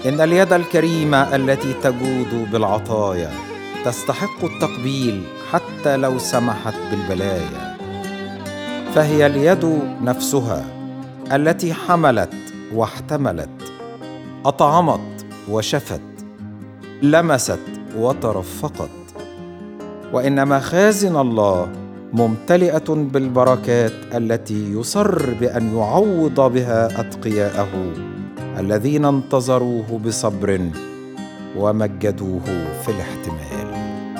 ان اليد الكريمه التي تجود بالعطايا تستحق التقبيل حتى لو سمحت بالبلايا فهي اليد نفسها التي حملت واحتملت اطعمت وشفت لمست وترفقت وان مخازن الله ممتلئه بالبركات التي يصر بان يعوض بها اتقياءه الذين انتظروه بصبر ومجدوه في الاحتمال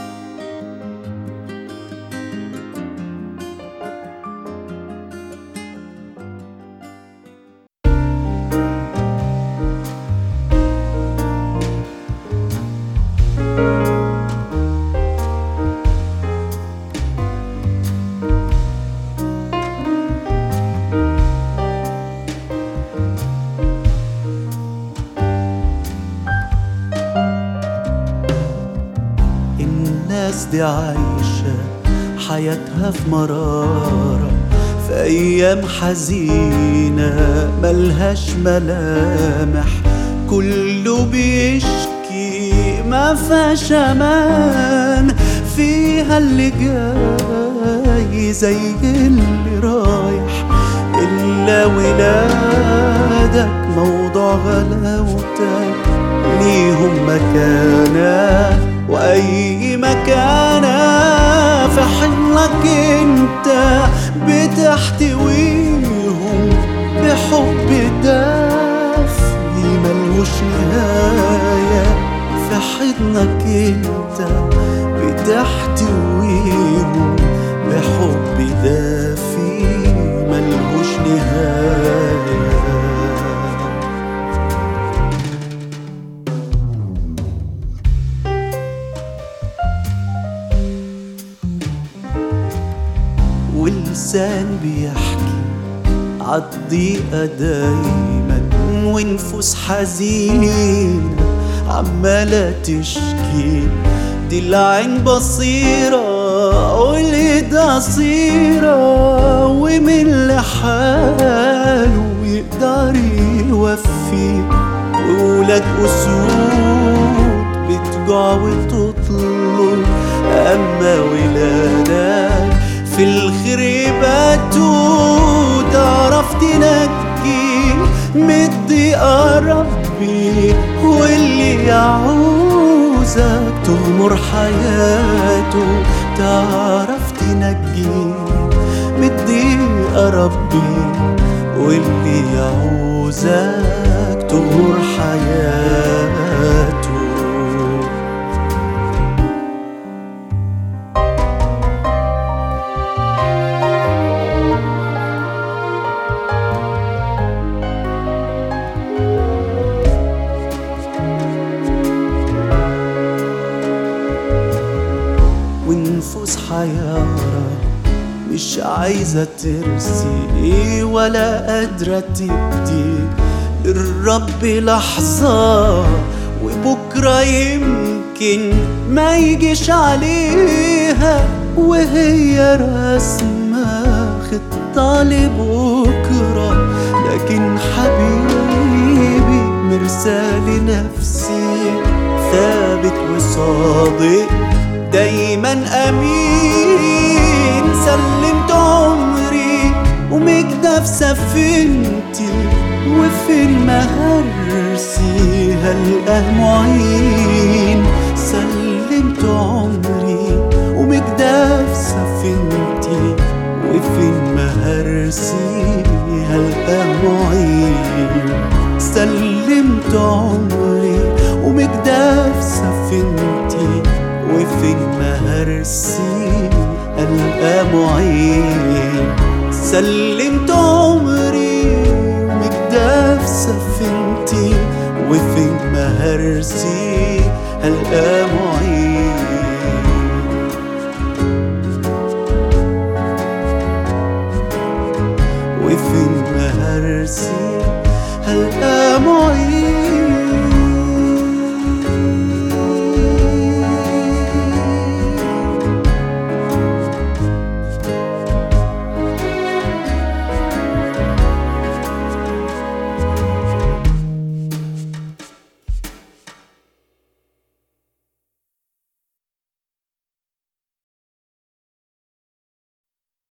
الناس دي عايشة حياتها في مرارة في أيام حزينة ملهاش ملامح كله بيشكي ما فيهاش أمان فيها اللي جاي زي اللي رايح إلا ولادك موضوع غلاوتك ليهم مكانة وأي مكانة في حضنك انت بتحتويهم بحب دافي ملوش نهاية في حضنك انت بتحتويهم بحب دافي ملوش نهايه ولسان بيحكي عالضيقة دايما ونفوس حزينة عمالة تشكي دي العين بصيرة واليد قصيرة ومن لحاله يقدر يوفي وولاد أسود بتجوع وتطلب أما ولادك في الخريبات تعرف تنجي مدي ربي واللي يعوزك تغمر حياته تعرف تنجي مدي ربي واللي يعوزك تغمر حياته ونفوس حيارة مش عايزة ترسي ولا قادرة تبدي للرب لحظة وبكرة يمكن ما يجيش عليها وهي رسمة خطة لبكرة لكن حبيبي مرسال نفسي ثابت وصادق دايما امين سلمت عمري ومجدة في سفينتي وفين ما هرسي هلقاه معين سلمت عمري ومجدة في سفينتي وفين ما هرسي هلقاه معين سلمت عمري ومجدة في سفينتي وفين ما هرسي ألقى معين سلمت عمري ومجدة في سفينتي وفين ما هرسي ألقى معين وفين ما هرسي